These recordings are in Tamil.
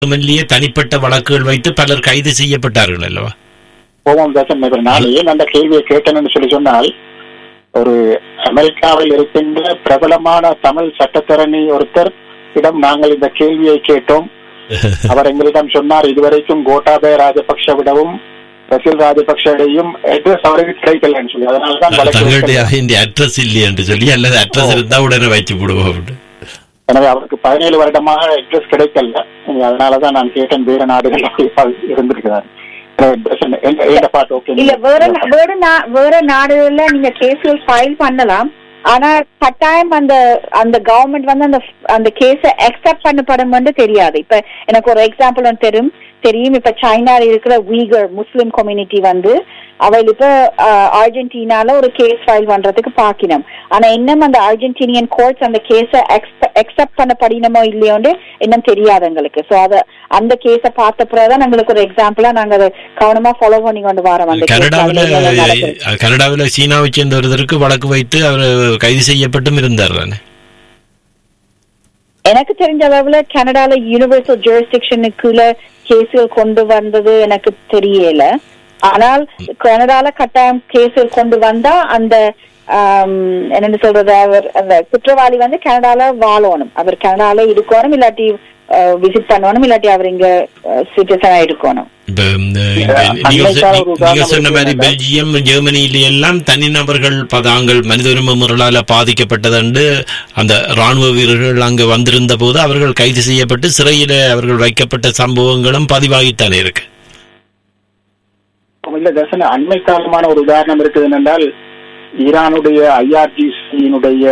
ஜெர்மனிலேயே தனிப்பட்ட வழக்குகள் வைத்து பலர் கைது செய்யப்பட்டார்கள் அல்லவா ஓமம் தாசன் மேபர் நான் ஏன் அந்த கேள்வியை கேட்டேன்னு சொல்லி சொன்னால் ஒரு அமெரிக்காவில் இருக்கின்ற பிரபலமான தமிழ் சட்டத்தரணி ஒருத்தர் இடம் நாங்கள் இந்த கேள்வியை கேட்டோம் அவர் எங்களிடம் சொன்னார் இதுவரைக்கும் கோட்டாபய ராஜபக்ஷவிடவும் ரசில் ராஜபக்ஷவையும் அட்ரஸ் அவருக்கு கிடைக்கலன்னு சொல்லி அதனாலதான் வழக்கு தங்களுடைய எடுத்தேன். இந்த அட்ரஸ் இல்லையே என்று சொல்லி அல்லது அட்ரஸ் இருந்தா உடனே வைத்து விடுவோம் அப்படின்னு. எனவே அவருக்கு பதினேழு வருடமாக அட்ரஸ் கிடைக்கல அதனாலதான் நான் கேட்டேன் வேற நாடுகள் இருந்திருக்கிறார் பாட்டு ஓகே இல்ல வேற நா- வேற நா- வேற நாடுகள்ல நீங்க கேஸ்கள் ஃபைல் பண்ணலாம் ஆனா கட்டாயம் அந்த அந்த கவர்மெண்ட் வந்து அந்த அந்த கேஸ அக்செப்ட் பண்ணப்படும் வந்து தெரியாது இப்ப எனக்கு ஒரு எக்ஸாம்பிள் ஒன்று தெரியும் தெரியும் இப்ப சைனால இருக்கிற வீகர் முஸ்லிம் கம்யூனிட்டி வந்து அவள் இப்ப அஹ், அர்ஜென்டினால ஒரு கேஸ் ஃபைல் பண்றதுக்கு பாக்கினோம் ஆனா இன்னும் அந்த அர்ஜென்டினியன் கோர்ட்ஸ் அந்த கேஸ அக்செப்ட் பண்ணப்படினமோ இல்லையோண்டு இன்னும் தெரியாது எங்களுக்கு சோ அத அந்த கேஸ பார்த்த பிறகுதான் எங்களுக்கு ஒரு எக்ஸாம்பிளா நாங்க அதை கவனமா ஃபாலோ பண்ணி கொண்டு வரோம் அந்த case. கனடாவில் அதுல என்ன நடக்குது. கனடாவில் சீனாவை சேர்ந்த ஒருத்தருக்கு வழக்கு வைத்து அவர் கைது செய்யப்பட்டும் இருந்தார் தானே எனக்கு தெரிஞ்ச அளவுல கனடால யூனிவர்சல் ஜூரிஸ்டிக்ஷனுக்குள்ள கேஸுகள் கொண்டு வந்தது எனக்கு தெரியல ஆனால் கனடால கட்டாயம் கேஸுகள் கொண்டு வந்தா அந்த ஆம், என்னன்னு சொல்றது அவர் அந்த குற்றவாளி வந்து கனடால வாழணும் அவர் கனடால இருக்கணும் இல்லாட்டி விசிட் பண்ணணும் இல்லாட்டி அவர் இங்க சிட்டிசனா இருக்கணும் இப்ப இந்த இங்க அஹ் நீங்க சொ- அமெரிக்காவில் ஒரு நீங்க உதாரணம் சொன்ன மாதிரி இருக்கு. பெல்ஜியம் ஜெர்மனியில எல்லாம் தனிநபர்கள் பதாங்கள் மனித உரிமை முறையால பாதிக்கப்பட்டதண்டு அந்த ராணுவ வீரர்கள் அங்கு வந்திருந்த போது அவர்கள் கைது செய்யப்பட்டு சிறையில அவர்கள் வைக்கப்பட்ட சம்பவங்களும் பதிவாகித்தானே இருக்கு இல்ல தர்சன அண்மை காலமான ஒரு உதாரணம் இருக்குது என்னென்றால் ஈரானுடைய ஐஆர்ஜிசியினுடைய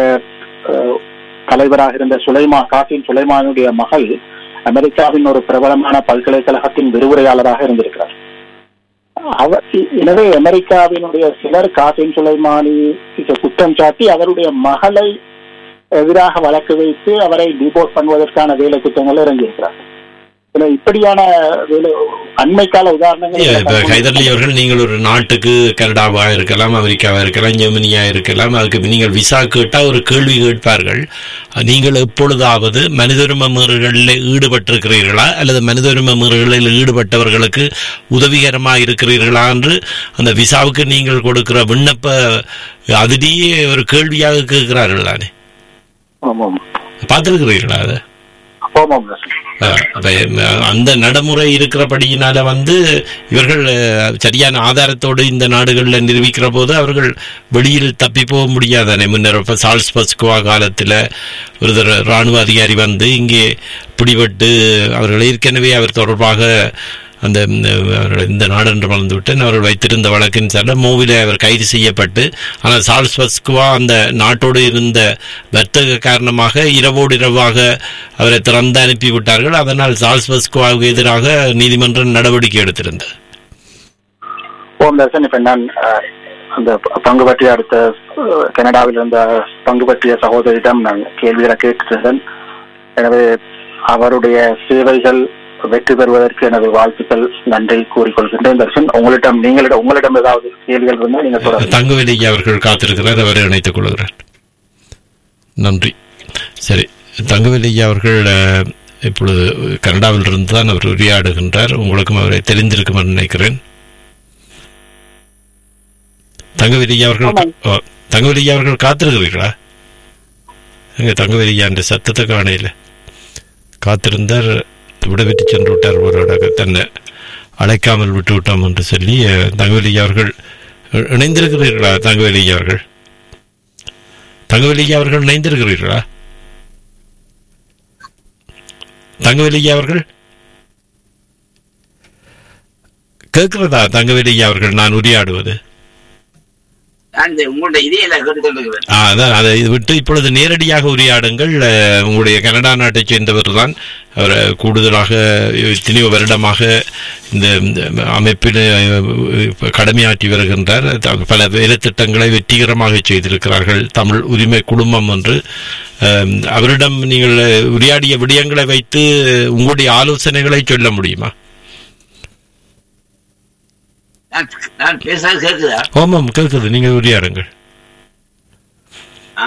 தலைவராக இருந்த சுலைமா காசிம் சுலைமானுடைய மகள் அமெரிக்காவின் ஒரு பிரபலமான பல்கலைக்கழகத்தின் விரிவுரையாளராக இருந்திருக்கிறார் அவர் இ- எனவே அமெரிக்காவினுடைய சிலர் காசிம் சுலைமானி குற்றம் சாட்டி அவருடைய மகளை எதிராக வழக்கு வைத்து அவரை டிபோர்ட் பண்ணுவதற்கான வேலை திட்டங்கள் இறங்கியிருக்கிறார் எனவே இப்படியான வேலை அண்மை கால உதாரணங்கள் இப்ப எல்லாம் ஹைதர்லி அவர்கள் நீங்கள் ஒரு நாட்டுக்கு கனடாவா இருக்கலாம் அமெரிக்காவா இருக்கலாம் ஜெர்மனியா இருக்கலாம் அதுக்கு நீங்கள் விசா கேட்டா ஒரு கேள்வி கேட்பார்கள் நீங்கள் எப்பொழுதாவது மனித உரிமை மீறல்களில் ஈடுபட்டிருக்கிறீர்களா அல்லது மனித உரிமை மீறல்களில் ஈடுபட்டவர்களுக்கு உதவிகரமா இருக்கிறீர்களா என்று அந்த விசாவுக்கு நீங்கள் கொடுக்கிற விண்ணப்ப அதிலேயே ஒரு கேள்வியாக கேட்கிறார்கள் தானே ஆமாம் பார்த்திருக்கிறீர்களா அதை ஆமாம் தர்சன். அஹ் அப்ப, அஹ், அந்த நடைமுறை இருக்கிறபடியினால வந்து இவர்கள் அஹ், சரியான ஆதாரத்தோடு இந்த நாடுகளில் நிரூபிக்கிற போது அவர்கள் வெளியில் தப்பி போக முடியாதானே முன்னர் இப்ப சால்ஸ் பஸ்குவா காலத்தில் ஒரு தர- ராணுவ அதிகாரி வந்து இங்கே பிடிபட்டு அவர்கள் ஏற்கனவே அவர் தொடர்பாக அந்த ம், அவர்கள் இந்த நாடென்று மறந்து விட்டேன் அவர்கள் வைத்திருந்த வழக்கின் சார்ந்த மூவில அவர் கைது செய்யப்பட்டு ஆனால் சால்ஸ் பஸ்குவா அந்த நாட்டோடு இருந்த வர்த்தக காரணமாக இரவோடு இரவாக அவரை திறந்து அனுப்பி விட்டார்கள் அதனால் சால்ஸ் பஸ்குவாவுக்கு எதிராக நீதிமன்றம் நடவடிக்கை எடுத்திருந்தது ஓம் தர்சன் இப்ப நான் அஹ், அந்த ப- பங்கு பற்றிய அடுத்த அஹ், கனடாவில் இருந்த பங்கு பற்றிய சகோதரியிடம் நான் கேள்விகளை கேட்டிருந்தேன் எனவே அவருடைய சேவைகள் வெற்றி பெறுவதற்கு எனது வாழ்த்துக்கள் நன்றி கூறிக்கொள்கின்றேன் தர்ஷன் உங்களிடம் நீங்களிடம் உங்களிடம் ஏதாவது கேள்விகள் இருந்தால் நீங்க தொடர்ந்து தங்கவேலி அவர்கள் காத்திருக்கிறார் அவரை இணைத்துக் கொள்கிறார் நன்றி சரி தங்கவேலி அவர்கள் அஹ், இப்பொழுது கனடாவில் இருந்து தான் அவர் உரையாடுகின்றார் உங்களுக்கும் அவரை தெரிந்திருக்கும் என்று நினைக்கிறேன் தங்கவேலி அவர்கள் ஆமாம். ஓ, தங்கவேலி அவர்கள் காத்திருக்கிறீர்களா எங்க தங்கவேலி என்ற சத்தத்தை காணையில் காத்திருந்தார் விடைபெற்று சென்று விட்டார் ஒரு தன்னை அழைக்காமல் விட்டு விட்டோம் என்று சொல்லி அஹ், தங்கவேலி அவர்கள் இ- இணைந்திருக்கிறீர்களா தங்கவேலி அவர்கள் தங்கவேலி அவர்கள் இணைந்திருக்கிறீர்களா தங்கவேலி அவர்கள் கேட்கிறதா தங்கவேலி அவர்கள் நான் உரையாடுவது அந்த உங்களுடைய இதையில கேட்டுக்கொண்டிருக்கிறேன் ஆ, அதான் அதை இது விட்டு இப்பொழுது நேரடியாக உரையாடுங்கள் அஹ், உங்களுடைய கனடா நாட்டைச் சேர்ந்தவர் தான் அவர் கூடுதலாக எத்தனையோ வருடமாக இந்த இந்த அமைப்பில் அஹ், கடமையாற்றி வருகின்றார் த- பல வேலை திட்டங்களை வெற்றிகரமாக செய்திருக்கிறார்கள் தமிழ் உரிமை குடும்பம் என்று அஹ், அவரிடம் நீங்கள் உரையாடிய விடயங்களை வைத்து உங்களுடைய ஆலோசனைகளை சொல்ல முடியுமா நான் நான் பேசுறது கேட்குதா ஆமாம் கேட்குது நீங்கள் உரையாடுங்கள் ஆ.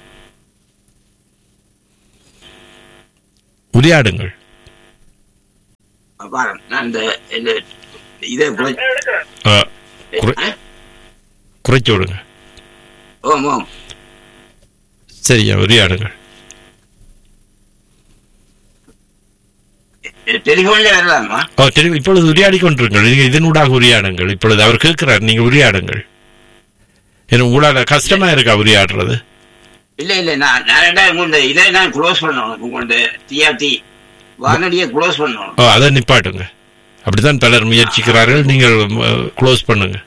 உரையாடுங்கள் பாருங்க நான் இந்த இந்த இதை குறை- ஆ, குறை- ஆ? குறைச்சு விடுங்க ஓம் ஓம் சரியா உரையாடுங்கள் டெலிஃபோன்ல வரலாமா ஓ தெரியும் இப்பொழுது உரையாடி கொண்டிருங்கள் நீங்க இதனூடாக உரையாடுங்கள் இப்பொழுது அவர் கேட்கிறார் நீங்க உரையாடுங்கள் ஏன்னா உங்களால கஷ்டமா இருக்கா உரையாடுறது இல்ல இல்ல நான் நான் ரெண்டாவது உங்களோட இதை நான் க்ளோஸ் பண்ணணும் உங்களோட டிஆர்டி வானொலியை க்ளோஸ் பண்ணணும் ஓ அதை நிப்பாட்டுங்க அப்படித்தான் பலர் முயற்சிக்கிறார்கள் நீங்கள் க்ளோஸ் பண்ணுங்க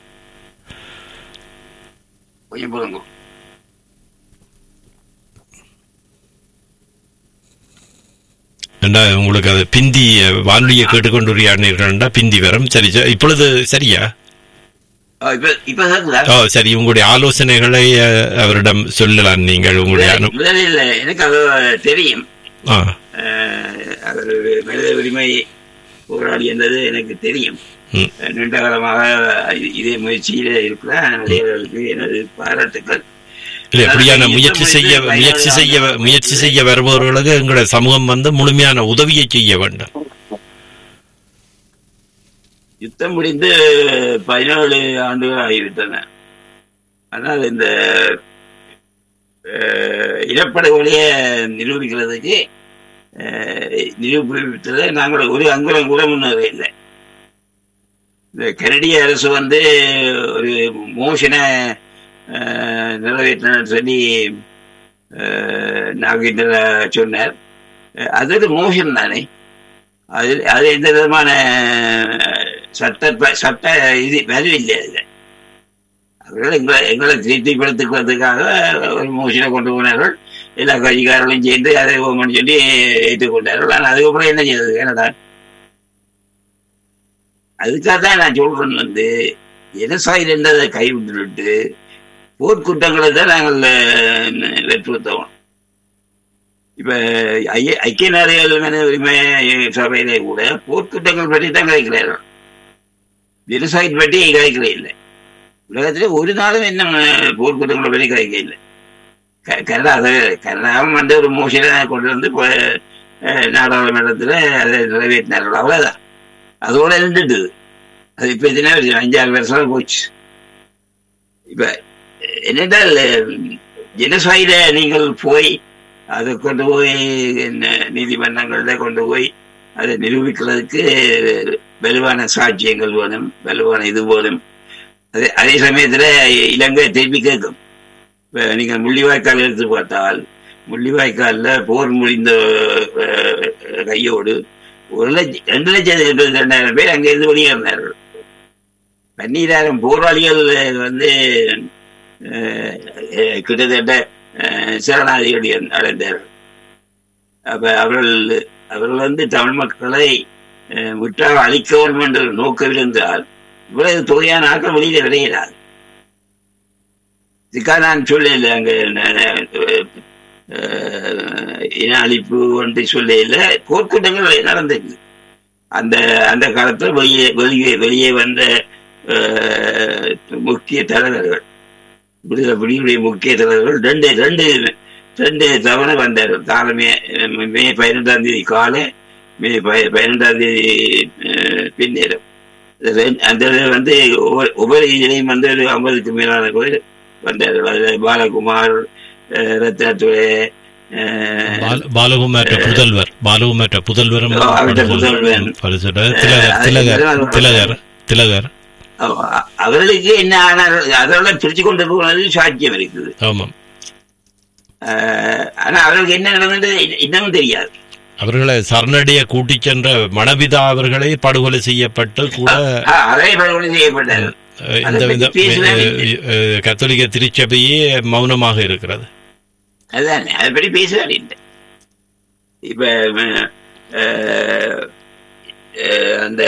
கொஞ்சம் போதுங்க ஏண்டா உங்களுக்கு அது பிந்தி அஹ், வானொலியை கேட்டுக்கொண்டு உரையாடினீர்கள்டா பிந்தி வரும் சரி சரி. இப்பொழுது சரியா ஆ, இப்ப இப்ப கேக்குதா ஓ சரி உங்களுடைய ஆலோசனைகளை அஹ், அவரிடம் சொல்லலாம் நீங்கள் உங்களுடைய அனு முதலில் எனக்கு அது தெரியும் ஆ அஹ், அவர் மனித உரிமை போராடி என்பது எனக்கு தெரியும் ம். நீண்ட காலமாக இதே முயற்சியில இருக்கிறார் அவர்களுக்கு எனது பாராட்டுக்கள் இல்ல எப்படியான முயற்சி செய்ய முயற்சி செய்ய முயற்சி செய்ய வருபவர்களுக்கு எங்களுடைய சமூகம் வந்து முழுமையான உதவியை செய்ய வேண்டும் யுத்தம் முடிந்து பதினேழு ஆண்டுகள் ஆகிவிட்டன ஆனால் இந்த அஹ், இனப்படுகொலையை நிரூபிக்கிறதுக்கு அஹ், நிரூபித்ததை நாங்கள் ஒரு அங்குலம் கூட முன்னேற இல்லை இந்த கனடிய அரசு வந்து ஒரு மோஷனை அஹ், நிறைவேற்றினு சொல்லி அஹ், நாகேந்திர சொன்னார் அஹ், அது ஒரு மோஷன் தானே அது அது எந்த விதமான சட்ட ப- சட்ட இது வேல்யூ இல்லை அதுல அவர்கள் எங்களை எங்களை திருப்திப்படுத்திக்கிறதுக்காக ஒரு மோஷனை கொண்டு போனார்கள் எல்லா கட்சிக்காரர்களும் சேர்ந்து அதை ஓமன்னு சொல்லி ஏற்றுக்கொண்டார்கள் ஆனால் அதுக்கப்புறம் என்ன செய்யறது கனடா அதுக்காக தான் நான் சொல்றேன் வந்து ஜெனசாயில் என்றதை கைவிட்டுவிட்டு போர்க்குற்றங்களை தான் நாங்கள் அஹ், வற்புறுத்தோம் இப்ப ஐய- ஐக்கிய நாடுகள் மனித உரிமை சபையிலே கூட போர்க்குற்றங்கள் பற்றி தான் கிடைக்கிறார்கள் ஜெனசாய்ட் பற்றி கிடைக்கல இல்லை உலகத்திலே ஒரு நாளும் என்ன அஹ், போர்க்குற்றங்களை பற்றி கிடைக்க இல்லை க- கனடா அதை கனடாவும் வந்து ஒரு மோசனை கொண்டு வந்து இப்ப, அஹ், நாடாளுமன்றத்துல அதை நிறைவேற்றினார்கள் அவ்வளவுதான் அதோட இருந்துட்டு அது இப்ப எத்தனை வருஷம் அஞ்சாறு வருஷம் போச்சு இப்ப என்னென்றால் ஜெனசாயில நீங்கள் போய் அதை கொண்டு போய் ந- நீதிமன்றங்கள்ல கொண்டு போய் அதை நிரூபிக்கிறதுக்கு வலுவான சாட்சியங்கள் வேணும் வலுவான இது வேணும் அதே அதே சமயத்துல இலங்கை திருப்பி கேட்கும் இப்ப நீங்க முள்ளிவாய்க்கால் எடுத்து பார்த்தால் முள்ளிவாய்க்கால்ல போர் முடிந்த அஹ், கையோடு ஒரு லட்சம் ரெண்டு லட்சத்தி எண்பத்தி ரெண்டாயிரம் பேர் அங்க இருந்து வெளியேறினார்கள் பன்னீராயிரம் போராளிகள் வந்து அஹ், அஹ், கிட்டத்தட்ட அஹ், சரணாதிகளை அடைந்தார்கள் அப்ப அவர்கள் அவர்கள் வந்து தமிழ் மக்களை அஹ், முற்றாக அழிக்க வேண்டும் என்று நோக்கம் இருந்தால் இவ்வளவு தொகையான ஆட்கள் வெளியில விளையிறார் இதுக்காக நான் சொல்லல அங்க ந- ந- அஹ், இன அழிப்பு ஒன்று சொல்லல போர்க்கூட்டங்கள் நடந்தது அந்த அந்த காலத்துல வெளியே வெளியே வெளியே வந்த அஹ், முக்கிய தலைவர்கள் விடுதலை புலிகளுடைய முக்கிய தலைவர்கள் ரெண்டு ரெண்டு ரெண்டு தவணை வந்தார்கள் காலமே அஹ், மே பதினெட்டாம் தேதி காலை மே ப- பதினெட்டாம் தேதி அஹ், பின்னேரம் இது ரெண்டு- அந்த இது வந்து ஒவ்வொரு- ஒவ்வொரு இதிலையும் வந்து ஒரு ஐம்பதுக்கு மேலான பேர் வந்தார்கள் அதுல பாலகுமார் அஹ், ரத்னத்துறை அஹ், பால- பாலகுமாற்ற புதல்வர் பாலகுமாற்ற புதல்வரும் ஓ, அவர்ட்ட புதல்வன். பரிசுத்த திலகர் அது திலகர் இதெல்லாம் திலகர் திலகர் அவ- அவர்களுக்கு என்ன ஆனார்கள் அதெல்லாம் பிரிச்சு கொண்டு போனது சாட்சியம் இருக்குது ஆமாம் அஹ், ஆனா அவர்களுக்கு என்ன நடந்தது இன்ன- இன்னமும் தெரியாது அவர்களை சரணடைய கூட்டிச் சென்ற மணவிதா அவர்களே படுகொலை செய்யப்பட்டு கூட அஹ், அதை படுகொலை செய்யப்பட்டார்கள் அஹ், அதை இந்த பத்தி வித பேசவே அஹ், அஹ், கத்தோலிக்க திருச்சபையே மௌனமாக இருக்கிறது அதான் அதை பற்றி பேசுவார் இல்லை இப்ப அஹ், அஹ், அஹ், அந்த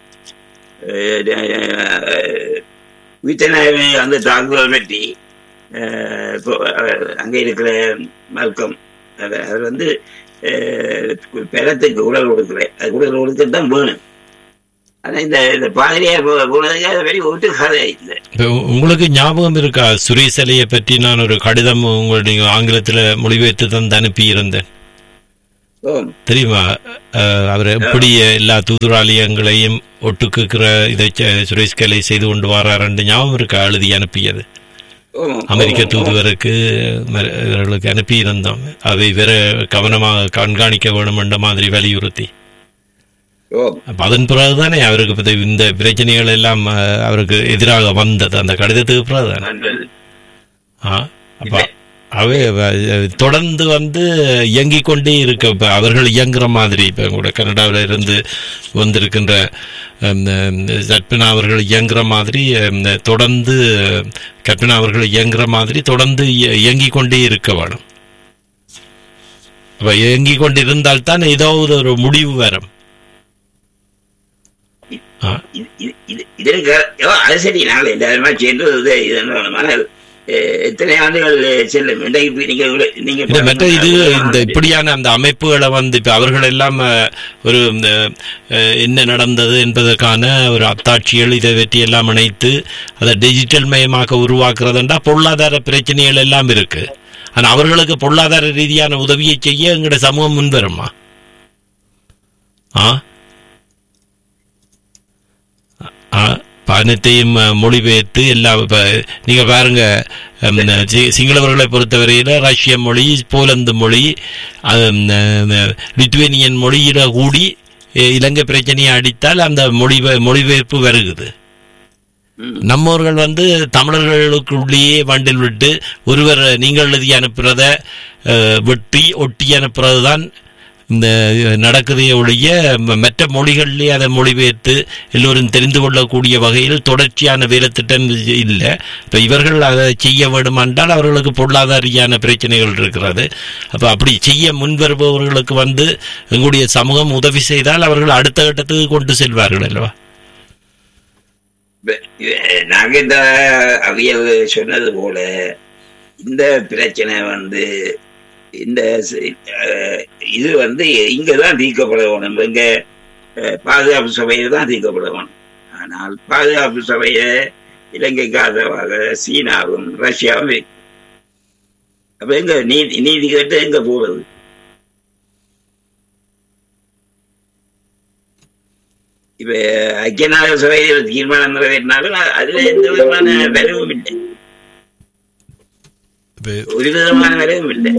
வீட்டநாயகமே அந்த தாக்குதல் பற்றி அஹ், இப்போ, அஹ், அங்க இருக்கிற மல்கம் அவர் அவர் வந்து அஹ், பெறத்துக்கு உடல் கொடுக்குறேன் அது உடல் கொடுக்கத்தான் வேணும் ஆனா இந்த இந்த பாதிரியார் போ- போனதுக்கு அதை பற்றி ஒட்டு கதை இல்லை இப்ப உ- உங்களுக்கு ஞாபகம் இருக்கா சுரேசலையை பற்றி நான் ஒரு கடிதம் உங்களுடைய ஆங்கிலத்தில் மொழிபெயர்த்து தந்து அனுப்பி இருந்தேன் ஓ ஓம் தெரியுமா அஹ், அவர் எப்படி எல்லா தூதுராலயங்களையும் ஒட்டுக்குக்கிற இதை ச- சுரேஷ் கலை செய்து கொண்டு வராருன்னு ஞாபகம் இருக்கா எழுதி அனுப்பியது ஓம் அமெரிக்க ஓம், ஓம். தூதுவருக்கு ம- இவர்களுக்கு அனுப்பியிருந்தோம் அதை வேற கவனமாக கண்காணிக்க வேணும் என்ற மாதிரி வலியுறுத்தி ஓம் அப்ப அதன் பிறகுதானே அவருக்கு இப்ப இந்த பிரச்சனைகள் எல்லாம் அஹ், அவருக்கு எதிராக வந்தது அந்த கடிதத்துக்கு பிறகுதானே நல்லது ஆ, அப்ப அவை அஹ், தொடர்ந்து வந்து இயங்கிக் கொண்டே இருக்க இப்ப அவர்கள் இயங்குற மாதிரி இப்ப கூட கனடாவில் இருந்து வந்திருக்கின்ற ஹம், ஹம், கற்பனா அவர்கள் இயங்குற மாதிரி ஹம், தொடர்ந்து கற்பனா அவர்கள் இயங்குற மாதிரி தொடர்ந்து இய- இயங்கிக் கொண்டே இருக்க வேணும் அப்ப இயங்கிக் கொண்டிருந்தால் தான் ஏதாவது ஒரு முடிவு வரும் ஆ இது- இது- இது- இதற்கு ஓ, அது சரி நாங்கள் எல்லாருமா சேர்ந்து இது ஆனால் எத்தனை ஆண்டுகள் செல்லும் இன்றைக்கு இப்ப நீங்க இவ்வளவு- நீங்க இது மற்ற இது இந்த இப்படியான அந்த அமைப்புகளை வந்து இப்ப அவர்கள் எல்லாம் அஹ், ஒரு இந்த, அஹ், என்ன நடந்தது என்பதற்கான ஒரு அத்தாட்சிகள் இதை வெற்றி எல்லாம் இணைத்து அதை டிஜிட்டல் மயமாக உருவாக்குறதுண்டா பொருளாதார பிரச்சனைகள் எல்லாம் இருக்கு ஆனா அவர்களுக்கு பொருளாதார ரீதியான உதவியை செய்ய எங்கட சமூகம் முன்வருமா ஆ ஆ, பானத்தையும் அஹ், மொழிபெயர்த்து எல்லா இப்ப நீங்க பாருங்க ஹம், சி- சிங்களவர்களை பொறுத்தவரையில ரஷ்ய மொழி போலந்து மொழி ஹம், அஹ், லித்துவேனியன் மொழியில கூடி அஹ், இலங்கை பிரச்சனையை அடித்தால் அந்த மொழி மொழிபெயர்ப்பு வருகுது ம். நம்மவர்கள் வந்து தமிழர்களுக்குள்ளேயே வண்டில் விட்டு ஒருவர் நீங்கள் எழுதி அனுப்புறத அஹ், வெட்டி ஒட்டி அனுப்புறதுதான் இந்த நடக்குதே ஒழிய ம- மற்ற மொழிகளிலே அதை மொழிபெயர்த்து எல்லோரும் தெரிந்து கொள்ளக்கூடிய வகையில் தொடர்ச்சியான வேலைத்திட்டம் இல்லை இப்போ இவர்கள் அதை செய்ய வேண்டுமென்றால் அவர்களுக்கு பொருளாதார ரீதியான பிரச்சனைகள் இருக்கிறது அப்போ அப்படி செய்ய முன்வருபவர்களுக்கு வந்து எங்களுடைய சமூகம் உதவி செய்தால் அவர்கள் அடுத்த கட்டத்துக்கு கொண்டு செல்வார்கள் அல்லவா இப்ப, அஹ், நாங்க இந்த அவியல் சொன்னது போல இந்த பிரச்சனை வந்து இந்த சி- அஹ், இது வந்து இங்கதான் தீர்க்கப்பட வேணும் எங்க அஹ், பாதுகாப்பு சபையில தான் தீர்க்கப்பட வேணும் ஆனால் பாதுகாப்பு சபையை இலங்கைக்கு ஆதரவாக சீனாவும் ரஷ்யாவும் இருக்கு. அப்ப எங்க நீதி நீதி கேட்டு எங்க போறது இப்ப ஐக்கிய நாடு சபையில் தீர்மானம் நிறைவேற்றினாலும் அ- அதுல எந்த விதமான விளைவும் இல்லை இப்போ ஒரு விதமான விளைவும் இல்லை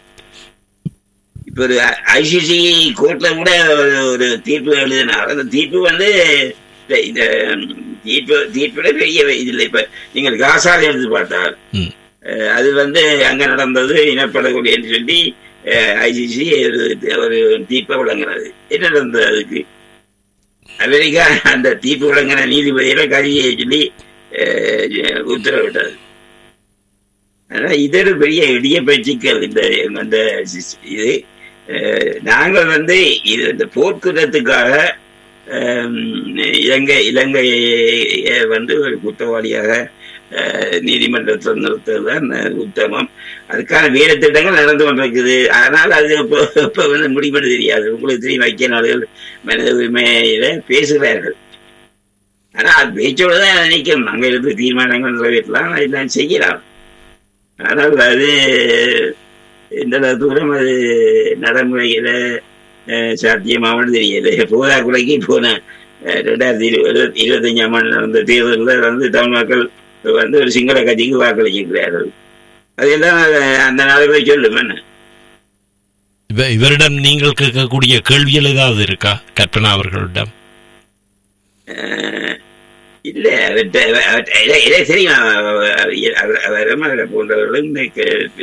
இப்ப ஒரு ஐசிசி கோர்ட்ல கூட ஒரு- ஒரு தீர்ப்பு எழுதினார் அந்த தீர்ப்பு வந்து இந்த- இந்த தீர்ப்பு தீர்ப்புல பெரிய இது இல்லை இப்ப நீங்கள் காசால எடுத்து பார்த்தால் ம். அஹ், அது வந்து அங்க நடந்தது இனப்படுகொலை என்று சொல்லி ஐசிசி ஒரு தீர்ப்பை வழங்கினது என்ன நடந்தது அதுக்கு அமெரிக்கா அந்த தீர்ப்பு வழங்கின நீதிபதியில கருவியை சொல்லி அஹ், உத்தரவிட்டது ஆனா இது ஒரு பெரிய இடிய பயிற்சிக்கல் இந்த அந்த சிஸ்- இது அஹ், நாங்கள் வந்து இது இந்த போர்க்குற்றத்துக்காக அஹ், இலங்கை இலங்கையை வந்து ஒரு குற்றவாளியாக அஹ், நீதிமன்றத்தில் நிறுத்துவது தான் உத்தமம் அதுக்கான வேலை திட்டங்கள் நடந்து கொண்டிருக்குது ஆனால் அது இப்போ இப்போ வந்து முடிவெடு தெரியாது உங்களுக்கு தெரியும் ஐக்கிய நாடுகள் மனித உரிமையில பேசுகிறார்கள் ஆனா அது பேச்சோடு தான் நினைக்கணும் அங்க இருந்து தீர்மானங்கள் நிறைவேற்றலாம் எல்லாம் செய்யலாம் ஆனால் அது எந்த தூரம் அது நடைமுறையில அஹ், சாத்தியமாவன்னு தெரியல போதாக்குறைக்கு போன அஹ், ரெண்டாயிரத்தி இருபது இருபத்தஞ்சாம் ஆண்டு நடந்த தேர்தலில் வந்து தமிழ் மக்கள் வந்து ஒரு சிங்கள கட்சிக்கு வாக்களிச்சிருக்கிறார்கள் அதெல்லாம் அஹ், அந்த நாளை போய் சொல்லும் என்ன இவ- இவரிடம் நீங்கள் கேட்கக்கூடிய கேள்விகள் ஏதாவது இருக்கா கற்பனா அவர்களிடம் அஹ், இல்ல அவர்ட்ட அவர்ட்ட- இல்ல- இல்ல, தெரியும் அவர் அவர்- அவர் அவரை போன்றவர்களும் இன்னைக்கு,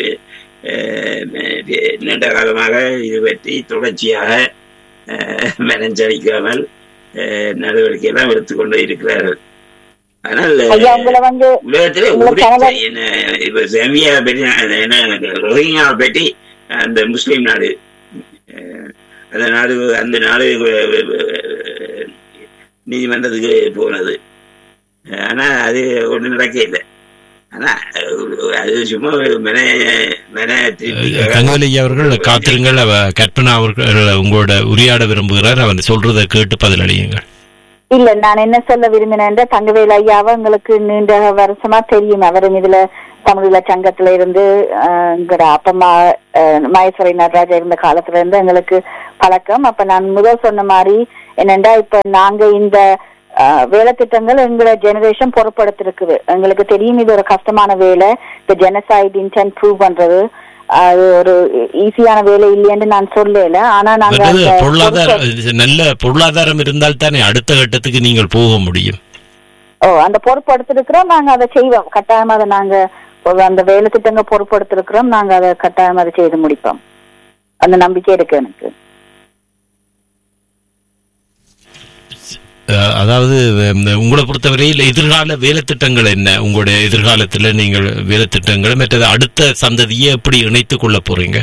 அஹ், அஹ், நீண்ட காலமாக இது பற்றி தொடர்ச்சியாக அஹ், மனஞ்சரிக்காமல் அஹ், நடவடிக்கை எல்லாம் எடுத்துக்கொண்டு இருக்கிறார்கள் ஆனால் ஐயா உங்களை வந்து உலகத்திலே உங்களை ஒரு கணவர் என்ன இப்ப செமியா பற்றி அது என்ன ரோஹிங்யாவை பற்றி அந்த முஸ்லீம் நாடு அஹ், அந்த நாடு அந்த நாடு அஹ், நீதிமன்றத்துக்கு போனது ஆனா அது ஒண்ணு நடக்க இல்லை ஆனா அஹ், அது சும்மா ஒரு மென மென திருப்பி கங்கவலி அவர்கள் காத்திருங்கள் அவ கற்பனா அவர்கள் உங்களோட உரையாட விரும்புகிறார் அவர் சொல்றதை கேட்டு பதிலளியுங்கள் இல்ல நான் என்ன சொல்ல விரும்பினேன் தங்கவேல் ஐயாவை எங்களுக்கு நீண்ட வருஷமா தெரியும் அவரும் இதுல தமிழீழ சங்கத்துல இருந்து அஹ், எங்கட அப்பம்மா அஹ், மகேஸ்வரி நடராஜா இருந்த காலத்துல இருந்து எங்களுக்கு பழக்கம் அப்ப நான் முதல் சொன்ன மாதிரி என்னண்டா இப்ப நாங்க இந்த அஹ், வேலை திட்டங்கள் எங்களோட ஜெனரேஷன் பொறுப்படுத்திருக்குது எங்களுக்கு தெரியும் இது ஒரு கஷ்டமான வேலை இந்த ஜெனசைட் இன்டென்ட் ப்ரூவ் பண்றது அது ஒரு ஈஸியான வேலை இல்லைன்னு நான் சொல்லல ஆனா நாங்க மற்றது அந்த பொருளாதார பொறுப்ப- நல்ல பொருளாதாரம் இருந்தால் தானே அடுத்த கட்டத்துக்கு நீங்கள் போக முடியும் ஓ அந்த பொறுப்படுத்திருக்கிறோம் நாங்க அதை செய்வோம் கட்டாயம் அதை நாங்க ஒரு அந்த வேலை திட்டங்க பொறுப்படுத்திருக்கிறோம் நாங்க அதை கட்டாயம் அதை செய்து முடிப்போம் அந்த நம்பிக்கை இருக்கு எனக்கு அஹ், அதாவது இந்த உங்களை பொறுத்தவரையில் எதிர்கால வேலை திட்டங்கள் என்ன உங்களுடைய எதிர்காலத்துல நீங்கள் வேலை திட்டங்கள் மற்றது அடுத்த சந்ததியை எப்படி இணைத்துக் கொள்ள போறீங்க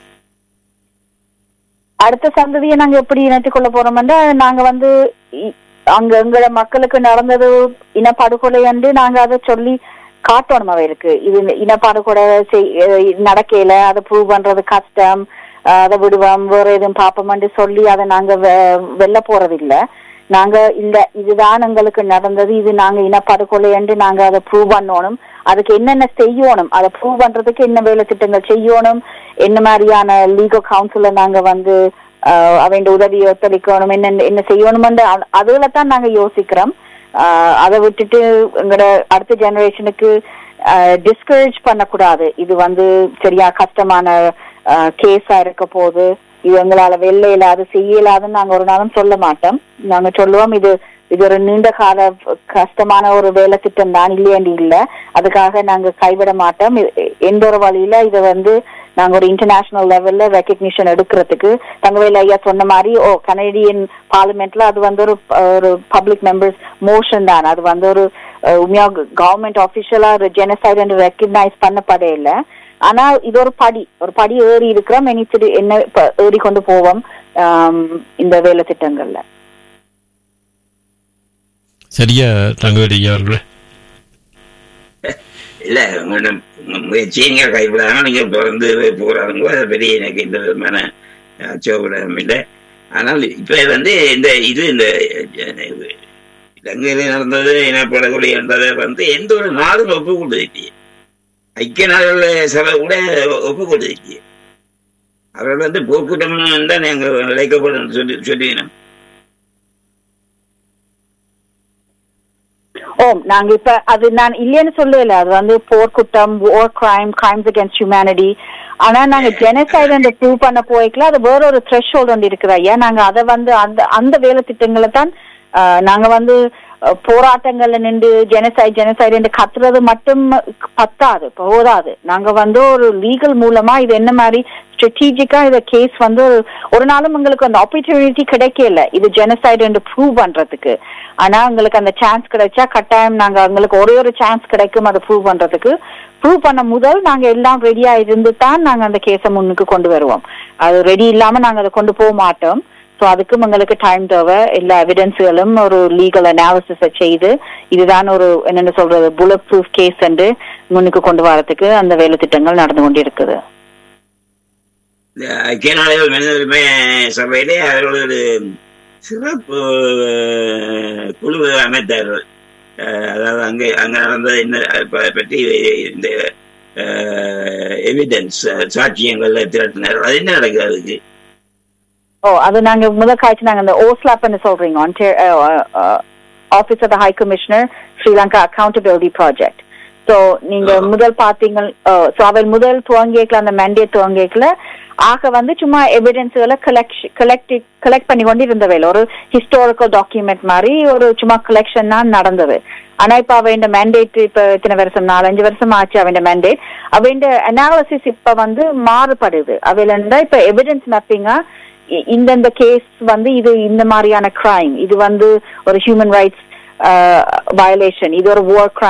அடுத்த சந்ததியை நாங்க எப்படி இணைத்துக் கொள்ள போறோம்னா நாங்க வந்து இ- அங்க எங்கள மக்களுக்கு நடந்தது இனப்படுகொலை என்று நாங்க அதை சொல்லி காட்டணும் அவைகளுக்கு இது இனப்படுகொலை செய்- அஹ் நடக்கையில அதை ப்ரூவ் பண்றது கஷ்டம் அஹ் அதை விடுவோம் வேற எதுவும் பாப்போம்னு சொல்லி அதை நாங்க வெ- வெல்ல போறது இல்ல நாங்க இல்ல இதுதான் எங்களுக்கு நடந்தது இது நாங்க இனப்படுகொலை என்று நாங்க அதை ப்ரூவ் பண்ணணும் அதுக்கு என்னென்ன செய்யணும் அதை ப்ரூவ் பண்றதுக்கு என்ன வேலை திட்டங்கள் செய்யணும் என்ன மாதிரியான லீகல் கவுன்சில நாங்க வந்து ஆஹ் அவன் உதவி ஒத்துழைக்கணும் என்ன என்ன செய்யணும்னு அதுல தான் நாங்க யோசிக்கிறோம் ஆஹ் அதை விட்டுட்டு எங்களோட அடுத்த ஜெனரேஷனுக்கு டிஸ்கரேஜ் பண்ணக்கூடாது இது வந்து சரியா கஷ்டமான கேஸா இருக்க போது இது எங்களால வெள்ள இல்லாது செய்ய இயலாதுன்னு நாங்க ஒரு நாளும் சொல்ல மாட்டோம் நாங்க சொல்லுவோம் இது இது ஒரு நீண்ட கால கஷ்டமான ஒரு வேலை திட்டம் தான் இல்லையாண்டி இல்ல அதுக்காக நாங்க கைவிட மாட்டோம் எ- எந்த ஒரு வழியில இதை வந்து நாங்க ஒரு இன்டர்நேஷனல் லெவல்ல ரெக்கக்னிஷன் எடுக்கிறதுக்கு தங்கவேல் ஐயா சொன்ன மாதிரி ஓ கனடியன் பார்லிமெண்ட்ல அது வந்து ஒரு ஒரு பப்ளிக் மெம்பர்ஸ் மோஷன் தான் அது வந்து ஒரு அஹ், உண்மையா கவர்மெண்ட் ஆபீஷியலா ஒரு ஜெனசைட் என்று ரெக்கக்னைஸ் பண்ணப்படே இல்ல ஆனா இது ஒரு படி ஒரு படி ஏறி இருக்கிறோம் இனி என்ன இப்ப ஏறி கொண்டு போவோம் ஆம், இந்த வேலை திட்டங்கள்ல சரியா தங்கவேலி அவர்களே இல்ல உங்களோட முயற்சியை நீங்க கைவிடாம நீங்க தொடர்ந்து போறாங்க அது பெரிய எனக்கு எந்த விதமான அச்சோபடம் இல்லை ஆனால் இப்ப வந்து இந்த இது இந்த அஹ், இலங்கையில நடந்தது இனப்படுகொலை என்றதை வந்து எந்த ஒரு நாடும் ஒப்புக்கொண்டு இல்லையே ஐக்கிய நாடுகள் சபை கூட ஒப்புக்கொண்டு இல்லையே அவர்கள் வந்து போர்க்குற்றம் தான் நாங்கள் அழைக்கப்படும் சொல்லி சொல்லினோம் ஓ நாங்க இப்ப அது நான் இல்லைன்னு சொல்லல அது வந்து போர்க்குற்றம் war crime crimes against humanity ஆனா நாங்க ஜெனசைட் என்று ப்ரூவ் பண்ண போய்க்கல அது வேற ஒரு த்ரெஷ் ஒன்று இருக்குது ஐயா நாங்க அதை வந்து அந்த அந்த வேலை திட்டங்களை தான் ஆஹ், நாங்க வந்து அஹ், போராட்டங்கள்ல நின்று ஜெனசைட் ஜெனசைட் என்று கத்துறது மட்டும் பத்தாது போதாது நாங்க வந்து ஒரு லீகல் மூலமா இது என்ன மாதிரி ஸ்ட்ராட்டஜிக்கா இந்த கேஸ் வந்து ஒரு- ஒரு நாளும் உங்களுக்கு அந்த ஆப்பர்ச்சுனிட்டி கிடைக்கல இது ஜெனசைட் என்று ப்ரூவ் பண்றதுக்கு ஆனா உங்களுக்கு அந்த சான்ஸ் கிடைச்சா கட்டாயம் நாங்க உங்களுக்கு ஒரே ஒரு சான்ஸ் கிடைக்கும் அதை ப்ரூவ் பண்றதுக்கு ப்ரூவ் பண்ண முதல் நாங்க எல்லாம் ரெடியா இருந்து தான் நாங்க அந்த கேஸை முன்னுக்கு கொண்டு வருவோம் அது ரெடி இல்லாம நாங்க அதை கொண்டு போக மாட்டோம் ஸோ அதுக்கும் எங்களுக்கு டைம் தேவை எல்லா எவிடன்ஸுகளும் ஒரு லீகல் அனாலிசிஸை செய்து இதுதான் ஒரு என்னென்ன சொல்றது புல்லட் ப்ரூஃப் கேஸ் என்று முன்னுக்கு கொண்டு வரதுக்கு அந்த வேலை திட்டங்கள் நடந்து கொண்டிருக்குது இந்த ஐக்கிய நாடுகள் மனித உரிமை சபையிலே அவர்கள் ஒரு சிறப்பு அஹ், குழு அமைத்தார்கள் அஹ், அதாவது அங்கே அங்க நடந்தது என்ன ப- பற்றி இந்த எவிடன்ஸ் சாட்சியங்கள் திரட்டினார்கள் அது என்ன நடக்குது அதுக்கு ஓ அது நாங்க முதல் காய்ச்சி நாங்க அந்த ஓஸ்லாப்னு சொல்றீங்க office of the high commissioner Sri Lanka accountability project so நீங்க ஆ. முதல் பாத்தீங்க ஸோ அவர் முதல் துவங்கிக்கல அந்த மேண்டேட் துவங்கிக்கல ஆக வந்து சும்மா எவிடன்ஸ்களை கலெக்ட் கலெக்ட் கலெக்ட் பண்ணி கொண்டு இருந்த வேலை ஒரு ஹிஸ்டாரிக்கல் டாக்குமெண்ட் மாதிரி ஒரு சும்மா கலெக்ஷன் தான் நடந்தது ஆனா இப்ப அவன் மேண்டேட் இப்ப இத்தனை வருஷம் நாலஞ்சு வருஷம் ஆச்சு அவன் மேண்டேட் அவன் அனாலிசிஸ் இப்ப வந்து மாறுபடுது அவையில இருந்தா இப்ப எவிடன்ஸ் மேப்பிங்கா இ- இந்தந்த கேஸ் வந்து இது இந்த மாதிரியான கிரைம் இது வந்து ஒரு ஹியூமன் ரைட்ஸ் வயலேஷன் இது ஒரு war crime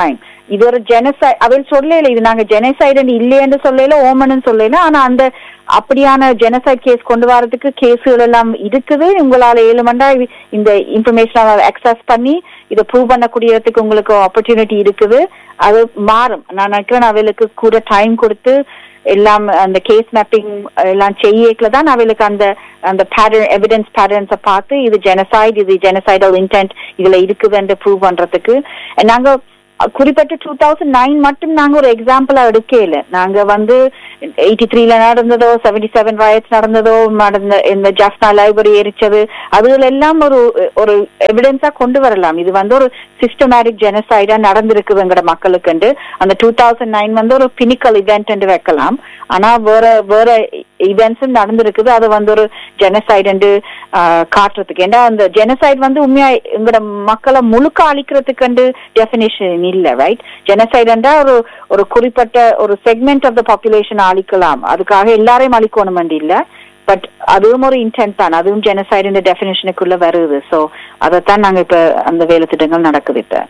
இது ஒரு ஜெனசை அவள் சொல்லல இது நாங்க ஜெனசைடு இல்லையென்று சொல்லல ஓமன்னு சொல்லல ஆனா அந்த அப்படியான ஜெனசைட் கேஸ் கொண்டு வரதுக்கு கேஸுகள் எல்லாம் இருக்குது உங்களால ஏழு மண்டா இந்த இன்ஃபர்மேஷன் அக்சஸ் பண்ணி இதை ப்ரூவ் பண்ணக்கூடியதுக்கு உங்களுக்கு ஆப்பர்ச்சுனிட்டி இருக்குது அது மாறும் நான் நினைக்கிறேன் அவளுக்கு கூட டைம் கொடுத்து எல்லாம் அந்த கேஸ் மேப்பிங் எல்லாம் செய்யல தான் அவளுக்கு அந்த அந்த பேட்டர்ன் எவிடன்ஸ் பேட்டர்ன்ஸை பார்த்து இது ஜெனசைட் இது ஜெனசைடல் இன்டென்ட் இதுல இருக்குதுன்னு ப்ரூவ் பண்றதுக்கு நாங்க குறிப்பிட்ட டூ தௌசண்ட் நைன் மட்டும் நாங்க ஒரு எக்ஸாம்பிளா எடுக்கல நாங்க வந்து எயிட்டி த்ரீல நடந்ததோ செவன்டி செவன் ரயட்ஸ் நடந்ததோ நடந்த இந்த ஜாஃப்னா லைப்ரரி எரிச்சது அதுல எல்லாம் ஒரு ஒரு எவிடன்ஸா கொண்டு வரலாம் இது வந்து ஒரு சிஸ்டமேட்டிக் ஜெனசைடா நடந்திருக்குதுங்கிற மக்களுக்கு அந்த டூ தௌசண்ட் நைன் வந்து ஒரு பினிக்கல் இவெண்ட் வைக்கலாம் ஆனா வேற வேற இவெண்ட்ஸும் நடந்திருக்குது அது வந்து ஒரு ஜெனசைடு காட்டுறதுக்கு ஏன்னா அந்த ஜெனசைட் வந்து உண்மையா எங்களோட மக்களை முழுக்க அழிக்கிறதுக்கு டெபினேஷன் இல்ல ரைட் ஜெனசைடுன்றா ஒரு ஒரு குறிப்பிட்ட ஒரு செக்மெண்ட் ஆஃப் த பாப்புலேஷன் அழிக்கலாம் அதுக்காக எல்லாரையும் அழிக்கணும் இல்ல பட் அதுவும் ஒரு இன்டென்ட் தான் அதுவும் ஜெனசைடு டெபினேஷனுக்குள்ள வருது சோ அதைத்தான் நாங்க இப்ப அந்த வேலை திட்டங்கள் நடக்குது இப்ப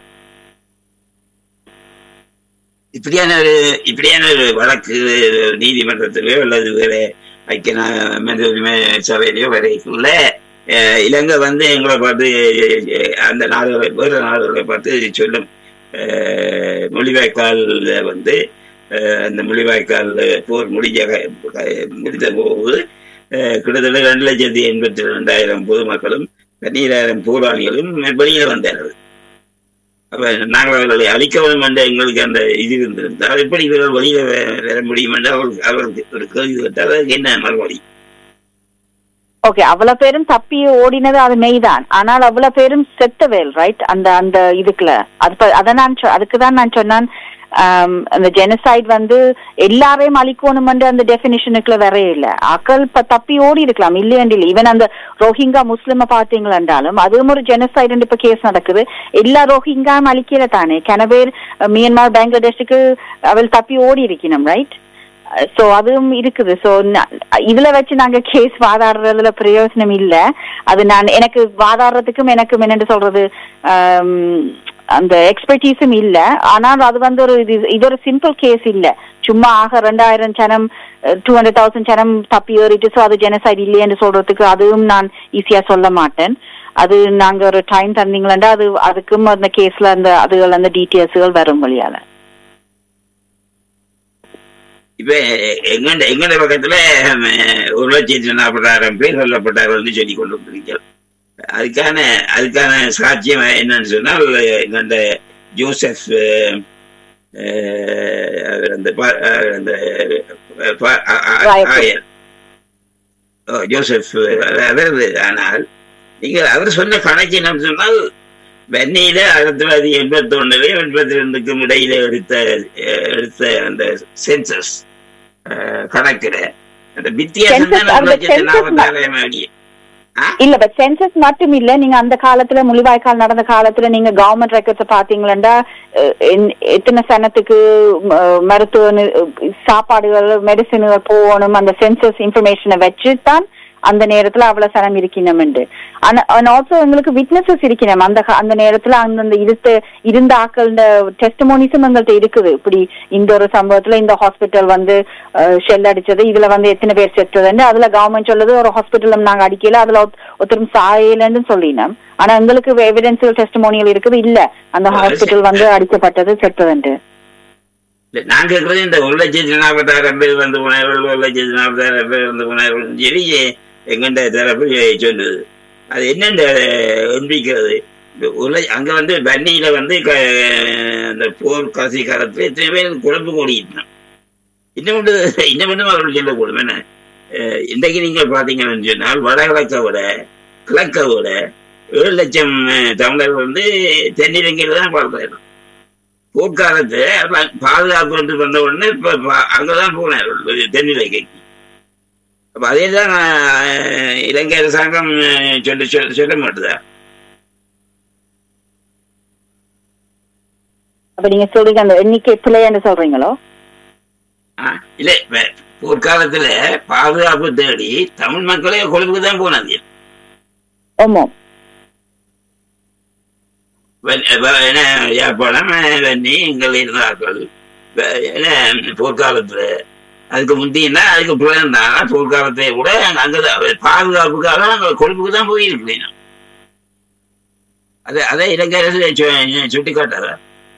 இப்படியான ஒரு இப்படியான ஒரு வழக்கு நீதிமன்றத்திலயோ அல்லது வேற ஐக்கிய மனித உரிமை சபையிலயோ வரைக்குள்ள இலங்கை வந்து எங்களை பார்த்து அந்த நாடுகளை வேற நாடுகளை பார்த்து சொல்லும் மொழிவாய்க்கால் வந்து அந்த மொழிவாய்க்கால் போர் முடிஞ்ச முடிந்த போது கிட்டத்தட்ட ரெண்டு லட்சத்தி எண்பத்தி ரெண்டாயிரம் பொதுமக்களும் பன்னீராயிரம் போராளிகளும் வெளியே வந்தார்கள் அப்ப நாங்கள் அவர்களை அழிக்க வேண்டும் என்ற எங்களுக்கு அந்த இது இருந்திருந்தால் எப்படி இவர்கள் வெளியில வர முடியும் என்று அவர்களுக்கு அவர்களுக்கு ஒரு கேள்வி கேட்டால் அதுக்கு என்ன மறுபடி ஓகே அவ்வளவு பேரும் தப்பி ஓடினது அது மெய்தான் ஆனால் அவ்வளவு பேரும் செத்தவேல் ரைட் அந்த அந்த இதுக்குள்ள அது அதை நான் அதுக்கு தான் நான் சொன்னான் அந்த ஜெனசைட் வந்து எல்லாரையும் அழிக்கணும் அந்த டெபினிஷனுக்குள்ள வர இல்ல அக்கள் தப்பி ஓடி இருக்கலாம் இல்லையண்டு இல்லை ஈவன் அந்த ரோஹிங்கா முஸ்லிம பாத்தீங்களாண்டாலும் அதுவும் ஒரு ஜெனசைடு இப்ப கேஸ் நடக்குது எல்லா ரோஹிங்காவும் அழிக்கல தானே கன பேர் மியான்மர் பங்களாதேஷுக்கு அவள் தப்பி ஓடி இருக்கணும் ரைட் சோ அதுவும் இருக்குது சோ இதுல வச்சு நாங்க கேஸ் வாதாடுறதுல பிரயோஜனம் இல்ல அது நான் எனக்கு வாதாடுறதுக்கும் எனக்கும் என்னன்னு சொல்றது அந்த எக்ஸ்பர்டீஸும் இல்ல ஆனால் அது வந்து ஒரு இது இது ஒரு சிம்பிள் கேஸ் இல்ல சும்மா ஆக ரெண்டாயிரம் சனம் டூ ஹண்ட்ரட் தௌசண்ட் சனம் தப்பி ஏறிட்டு ஸோ அது ஜெனசைட் இல்லையென்று சொல்றதுக்கு அதுவும் நான் ஈஸியா சொல்ல மாட்டேன் அது நாங்க ஒரு டைம் தந்தீங்களா அது அதுக்கும் அந்த கேஸ்ல அந்த அதுகள் அந்த டீட்டெயில்ஸுகள் வரும் வழியால இப்ப எங்க எங்கட பக்கத்துல ஒரு லட்சத்தி நாற்பதாயிரம் பேர் கொல்லப்பட்டார்கள் சொல்லி கொண்டு வந்திருக்கிறோம் அதுக்கான அதுக்கான சாட்சியம் என்னன்னு சொன்னால் இந்த ஜோசப் அந்த அந்த ஜோசப் அதாவது ஆனால் நீங்கள் அவர் சொன்ன கணக்கு என்ன சொன்னால் வெண்ணையில ஆயிரத்தி தொள்ளாயிரத்தி எண்பத்தி ஒண்ணுல எண்பத்தி ரெண்டுக்கும் இடையில எடுத்த எடுத்த அந்த சென்சஸ் கணக்குல அந்த வித்தியாசம் தான் ஒரு லட்சத்தி நாற்பத்தாயிரம் அடி இல்ல பட் சென்சஸ் மட்டும் இல்ல நீங்க அந்த காலத்துல முள்ளிவாய்க்கால் நடந்த காலத்துல நீங்க கவர்மெண்ட் ரெக்கார்ட்ஸ் பாத்தீங்களா எத்தனை சனத்துக்கு மருத்துவ சாப்பாடுகள் மெடிசின்கள் போகணும் அந்த சென்சஸ் இன்ஃபர்மேஷனை வச்சு தான் அந்த நேரத்துல அவ்வளவு சனம் இருக்கணும் ஆல்சோ எங்களுக்கு விட்னஸஸ் இருக்கணும் அந்த அந்த நேரத்துல அந்தந்த இருத்த இருந்த ஆக்கள் டெஸ்டமோனிஸும் எங்கள்கிட்ட இருக்குது இப்படி இந்த ஒரு சம்பவத்துல இந்த ஹாஸ்பிட்டல் வந்து ஷெல் அடிச்சது இதுல வந்து எத்தனை பேர் செத்துதுன்னு அதுல கவர்மெண்ட் சொல்லுது ஒரு ஹாஸ்பிட்டலும் நாங்க அடிக்கல அதுல ஒருத்தரும் சாயலன்னு சொல்லினோம் ஆனா எங்களுக்கு எவிடன்சியல் டெஸ்டமோனியல் இருக்குது இல்ல அந்த ஹாஸ்பிட்டல் வந்து அடிக்கப்பட்டது செத்துதுன்ட்டு நான் கேட்கறது இந்த ஒரு லட்சத்தி நாற்பத்தாயிரம் பேர் வந்து போனார்கள் ஒரு லட்சத்தி நாற்பதாயிரம் பேர் வந்து போனார்கள் சரி எங்கண்ட தரப்பு சொன்னது அது என்னென்ன எண்பிக்கிறது அங்க வந்து பன்னியில வந்து அந்த போர் கசி காலத்துல எத்தனை பேர் குழம்பு கூடிட்டான் இன்னும் இன்னும் இன்னும் அவர்கள் சொல்லக்கூடும் என்ன இன்றைக்கு நீங்க பாத்தீங்கன்னு சொன்னால் வடகிழக்கை விட கிழக்கை விட ஏழு லட்சம் தமிழர்கள் வந்து தென்னிலங்கையில தான் பார்த்தாரு போர்க்காலத்து பாதுகாப்பு என்று வந்த உடனே இப்ப அங்கதான் போனார் தென்னிலங்கைக்கு அப்ப அதே தான் இலங்கை அரசாங்கம் சொல்ல சொல்ல சொல்ல மாட்டுதா அப்ப நீங்க சொல்றீங்க அந்த எண்ணிக்கை பிள்ளைன்னு சொல்றீங்களோ இல்ல போர்க்காலத்துல பாதுகாப்பு தேடி தமிழ் மக்களே கொழுப்புக்கு தான் போனாங்க ஆமா வன்- வ- என்ன, யாழ்ப்பாணம் வன்னி எங்கள் இருந்தார்கள் வ- என்ன, போர்க்காலத்துல அதுக்கு முந்தினா அதுக்கு பிறந்தாங்க போர்க்காலத்தை கூட அங்கதான் பாதுகாப்புக்காக அங்க கொழுப்புக்கு தான் போயிருக்கிறேன் நான். அதை அதை இலங்கை அரசு சு- சுட்டி காட்டாதா